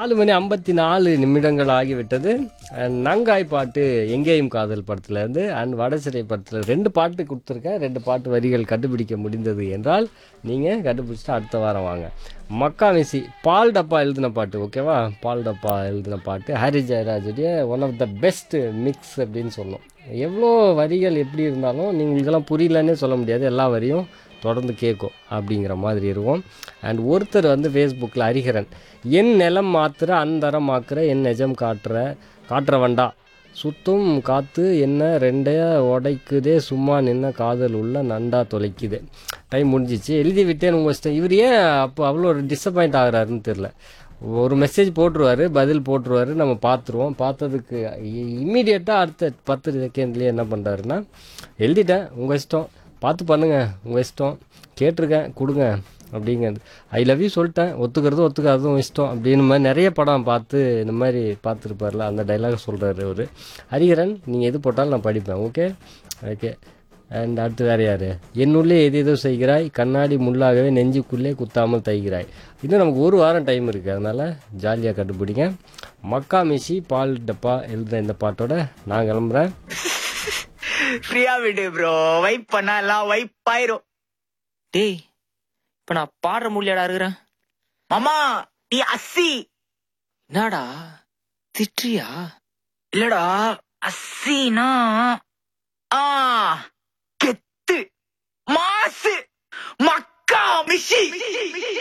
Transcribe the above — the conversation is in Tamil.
நாலு மணி ஐம்பத்தி நாலு நிமிடங்கள் ஆகிவிட்டது And நங்காய் பாட்டு எங்கேயும் காதல் படத்துல இருந்து அண்ட் வடசிறை படத்துல ரெண்டு பாட்டு கொடுத்துருக்கேன் ரெண்டு பாட்டு வரிகள் கண்டுபிடிக்க முடிந்தது என்றால் நீங்கள் கண்டுபிடிச்சிட்டு அடுத்த வாரம் வாங்க மக்கா மிசி பால் டப்பா எழுதின பாட்டு ஓகேவா பால் டப்பா எழுதின பாட்டு ஹாரி ஜெயராஜுடைய one of the best mix அப்படின்னு சொல்லணும் எவ்வளோ வரிகள் எப்படி இருந்தாலும் நீங்கள் இதெல்லாம் புரியலன்னே சொல்ல முடியாது எல்லா வரியும் தொடர்ந்து கேட்கும் அப்படிங்கிற மாதிரி இருக்கும் அண்ட் ஒருத்தர் வந்து ஃபேஸ்புக்கில் ஹரிஹரன் என் நிலம் மாத்துற அந்தரம் மாக்குற என் நிஜம் காட்டுற காட்டுற வண்டா சுத்தும் காத்து என்ன ரெண்டைய உடைக்குதே சும்மா நின்ன காதல் உள்ள நண்டா தொலைக்குது டைம் முடிஞ்சிச்சு எழுதி விட்டேன் உங்கள் இஷ்டம் இவர் ஏன் அப்போ அவ்வளோ டிசப்பாயிண்ட் ஆகுறாருன்னு தெரில ஒரு மெசேஜ் போட்டுருவாரு பதில் போட்டுருவாரு நம்ம பார்த்துருவோம் பார்த்ததுக்கு இம்மீடியட்டாக அடுத்த பத்து செகண்ட்லேயே என்ன பண்ணுறாருன்னா எழுதிட்டேன் உங்கள் இஷ்டம் பார்த்து பண்ணுங்க உங்கள் இஷ்டம் கேட்டிருக்கேன் கொடுங்க அப்படிங்கிறது ஐ லவ் யூ சொல்லிட்டேன் ஒத்துக்கிறதும் ஒத்துக்காததும் இஷ்டம் அப்படின்னு மாதிரி நிறைய படம் பார்த்து இந்த மாதிரி பார்த்துருப்பார்ல அந்த டைலாக் சொல்கிறாரு அவர் ஹரிஹரன் நீங்கள் எது போட்டாலும் நான் படிப்பேன் ஓகே ஓகே அண்ட் அடுத்து வேறு யார் என்னுள்ளே எது எதோ செய்கிறாய் கண்ணாடி முள்ளாகவே நெஞ்சுக்குள்ளே குத்தாமல் தைகிறாய் இன்னும் நமக்கு ஒரு வாரம் டைம் இருக்குது அதனால் ஜாலியாக கண்டுபிடிங்க மக்கா மிஷி பால் டப்பா எழுதுன இந்த பாட்டோட நான் கிளம்புறேன் ஃப்ரீயா விடு ப்ரோ வைப் பண்ணா எல்லாம் வைப் ஆயிரும் டேய் இப்ப நான் பாடுற முடியாடா இருக்கிறேன் மாமா நீ அஸ்ஸி என்னடா திட்டுறியா இல்லடா அஸ்ஸினா ஆ கெத்து மாசு மக்கா மிஷி